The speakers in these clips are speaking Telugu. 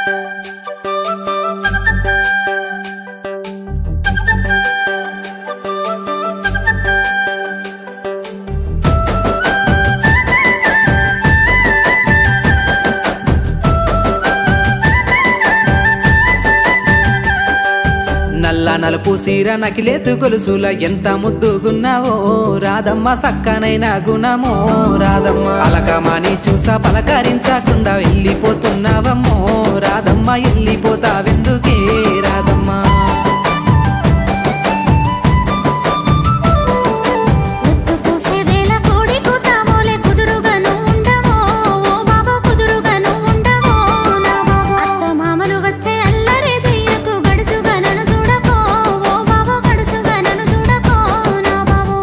నల్ల నలుపు సీర నకిలేసు గొలుసుల ఎంత ముద్దుగున్నావో రాధమ్మ సక్కనైన గుణమో రాధమ్మ అలకమాని చూసా పలకరించకుండా వెళ్ళిపోతున్నావమ్మో రాధమ్మ వెళ్ళిపోతావెందుకే రాధమ్మ ముద్దు పూసేవేళ కోడి కూతావోలే కుదురుగాను ఉండవో ఓ బాబు కుదురుగాను ఉండవో నా బాబు అత్త మామలు వచ్చే అల్లరి చెయ్యకు గడుచుగా నన్ను చూడకో ఓ బాబు గడుచుగా నన్ను చూడకో నా బాబు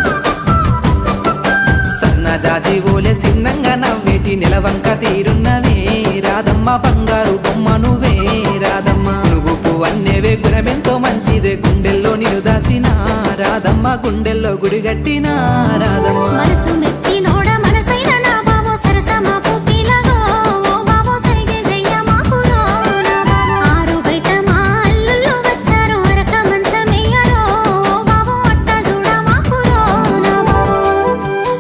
సన్నజాజి ఓలే సిన్నంగా నవ్వేటి నిలవంక తీరున్నవే రాధమ్మ బంగారు బొమ్మ నువ్వే రాధమ్మ నువ్వు అన్నేవే గుణమెంతో మంచిదే గుండెల్లో నిన్ను దాసిన రాధమ్మ గుండెల్లో గుడిగట్టిన రాధమ్మ మనసు మెచ్చి నోడ మనసైన నా బాబు సరసమా పువ్విలాగో ఓ బాబు సైగే చెయ్య మాకురో నా బాబు ఆరు బయట మా అల్లుళ్ళు వచ్చారు అరక మంచమెయ్యరో ఓ బాబు అట్ట చూడ మాకురో నా బాబు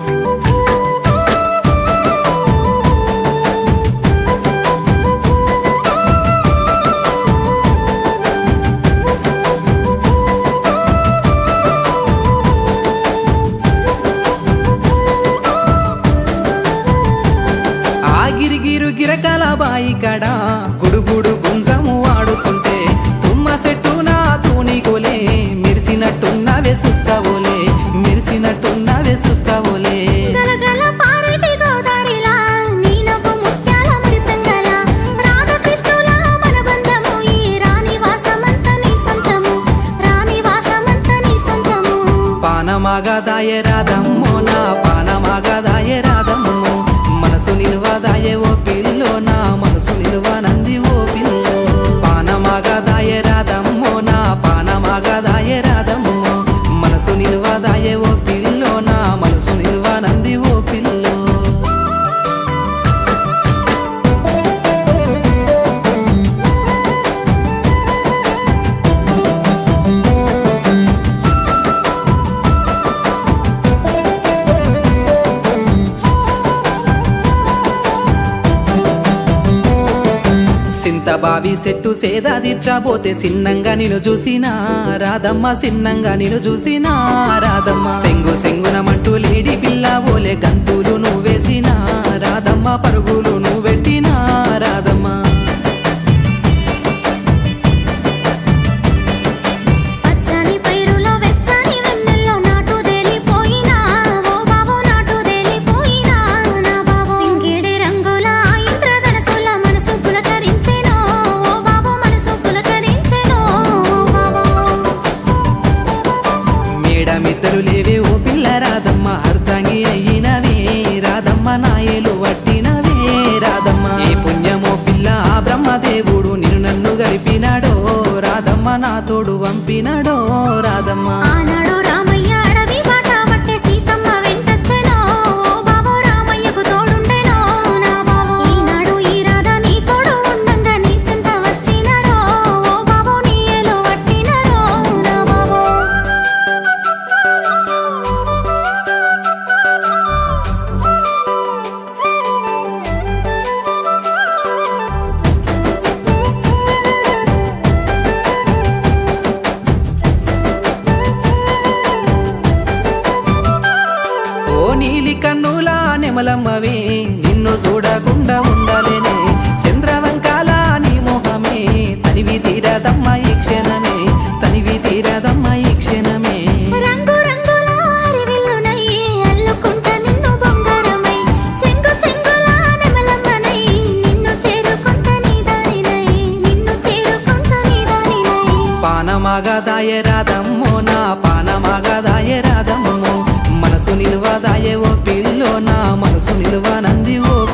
ఆ గిరిగిరు గిరకల బాయి కడ గుడుగుడు గుంజము ఆడుతుంటే తుమ్మ చెట్టు నా తూని గోలే మెరిసినట్టున్నవే సుక్కవోలే మెరిసినట్టున్నవే సుక్కవోలే గలగల పారేటి గోదారిలా నీ నవ్వు ముత్యాల మృతంగల రాధకృష్ణుల మన బంధము ఈ రాణి వాసమంత నీ సొంతము రాణి వాసమంత నీ సొంతము పానమాగదాయ రాధమ్మో నా పానమాగదాయ రాధమ్మో మనసు నిలువదాయ ఓ పిల్లో నా మనసు నిలువనంది ఓ పిల్లో పానమాగదాయ రాధమ్మో నా పానమాగదాయ రాధమ్మో మనసు నిలువదాయ ఓ పిల్లో నా మనసు నిలువనంది ఓ పిల్లో సింత బావి సెట్టు సేద తీర్చబోతే సిన్నంగా నిన్ను చూసినా రాధమ్మ సిన్నంగా నిన్ను చూసినా రాధమ్మ సెంగు సెంగునమంటూ లేడి పిల్ల ఓలే గంతులు నువ్వేసినా రాధమ్మ పరుగులు నువ్వెట్టినా రాధమ్మ పచ్చని పైరులో వెచ్చని వెన్నెల్లో నాటు దేలిపోయినా ఓ బాబు నాటు దేలిపోయినా నా బాబు సింగిడి రంగుల ఇంద్రధనసుల మనసు పులకరించెనో ఓ బాబు మనసు పులకరించెనో ఓ బాబు మేడమిద్దరు లేవే ఓ పిల్ల రాధమ్మ అర్ధంగి అయ్యినవే రాధమ్మ నాయలు వట్టినవే రాధమ్మ ఏ పుణ్యమో పిల్ల ఆ బ్రహ్మదేవుడు నిన్ను నన్ను గలిపినాడో రాధమ్మ నా తోడు వంపినాడో రాధమ్మ ఆనాడు రామయ్య అడవి బాట పట్టే సీతమ్మ వెంటొచ్చెనో ఓ బాబు రామయ్యకు తోడుండెనో నా బాబు ఈనాడు ఈ రాధ నీ తోడు ఉండంగా నీ చెంత వచ్చినరో ఓ బాబు నీ ఏలు వట్టినరో నా బాబు ఓ నీలి కన్నుల నెమలమ్మవే నిన్ను చూడకుండా ఉండలేనే చంద్రవంకాల నీ మొహమే తనివి తీరదమ్మ ఈ క్షణమే తనివి తీరదమ్మ ఈ క్షణమే రంగు రంగుల హరివిల్లునై అల్లుకుంట నిన్ను బంగారమై చెంగు చెంగుల నెమలమ్మనై నిన్ను చేరుకుంట నీ దానినై నిన్ను చేరుకుంట నీ దానినై పానమాగదాయ రాధమ్మో నా పానమాగదాయ రాధమ్మో మనసు నిలువదాయ ఓ పిల్లో నా మనసు నిలువనంది ఓ